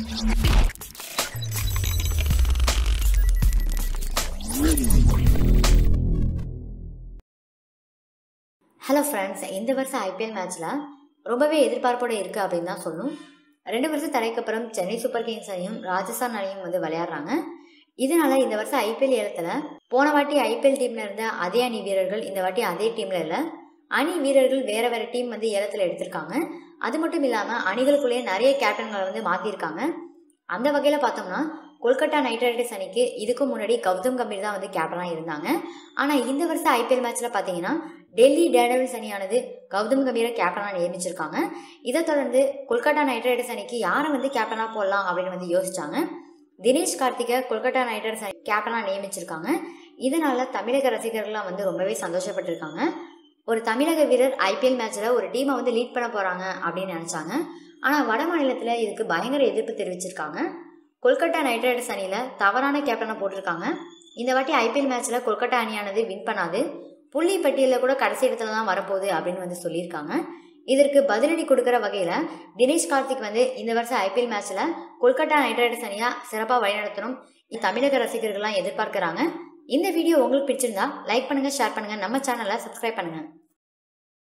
hello friends இந்த வருஷம் IPL மேட்ச்சில் ரொம்பவே எதிர்பார்ப்போடு இருக்குது அப்படின்னு தான் சொல்லணும் ரெண்டு வருஷம் தடைக்கு அப்புறம் சென்னை சூப்பர் கிங்ஸ் அணியும் ராஜஸ்தான் அணியும் வந்து விளையாடுறாங்க இதனால இந்த வருஷம் ஐபிஎல் ஏலத்தில் போன வாட்டி ஐபிஎல் டீமில் இருந்த அதே அணி வீரர்கள் இந்த வாட்டி அதே டீமில் இல்லை அணி வீரர்கள் வேற வேற டீம் வந்து ஏலத்தில் எடுத்திருக்காங்க அது மட்டும் இல்லாமல் அணிகளுக்குள்ளேயே நிறைய கேப்டன்களை வந்து மாற்றிருக்காங்க அந்த வகையில் பார்த்தோம்னா கொல்கத்தா நைட் ரைடர்ஸ் அணிக்கு இதுக்கு முன்னாடி கௌதம் கம்பீர் தான் வந்து கேப்டனாக இருந்தாங்க ஆனால் இந்த வருஷம் ஐபிஎல் மேட்ச்சில் பார்த்தீங்கன்னா டெல்லி டேடவில்ஸ் அணியானது கௌதம் கம்பீரை கேப்டனாக நியமிச்சிருக்காங்க இதை தொடர்ந்து கொல்கத்தா நைட் ரைடர்ஸ் அணிக்கு யாரை வந்து கேப்டனாக போடலாம் அப்படின்னு வந்து யோசிச்சாங்க தினேஷ் கார்த்திகை கொல்கத்தா நைட் ரைடர்ஸ் அணி கேப்டனாக நியமிச்சிருக்காங்க இதனால தமிழக ரசிகர்கள்லாம் வந்து ரொம்பவே சந்தோஷப்பட்டிருக்காங்க ஒரு தமிழக வீரர் ஐபிஎல் மேட்ச்சில் ஒரு டீமை வந்து லீட் பண்ண போகிறாங்க அப்படின்னு நினச்சாங்க ஆனால் வட மாநிலத்தில் இதுக்கு பயங்கர எதிர்ப்பு தெரிவிச்சிருக்காங்க கொல்கத்தா நைட் ரைடர்ஸ் அணியில் தவறான கேப்டனை போட்டிருக்காங்க இந்த வாட்டி ஐபிஎல் மேட்ச்சில் கொல்கத்தா அணியானது வின் பண்ணாது புள்ளி பட்டியலில் கூட கடைசி இடத்துல தான் வரப்போகுது அப்படின்னு வந்து சொல்லியிருக்காங்க இதற்கு பதிலடி கொடுக்குற வகையில் தினேஷ் கார்த்திக் வந்து இந்த வருஷம் ஐபிஎல் மேட்ச்சில் கொல்கத்தா நைட் ரைடர்ஸ் அணியாக சிறப்பாக வழிநடத்தணும் தமிழக ரசிகர்கள்லாம் எதிர்பார்க்குறாங்க இந்த வீடியோ உங்களுக்கு பிடிச்சிருந்தா லைக் பண்ணுங்கள் ஷேர் பண்ணுங்கள் நம்ம சேனலை சப்ஸ்கிரைப் பண்ணுங்கள்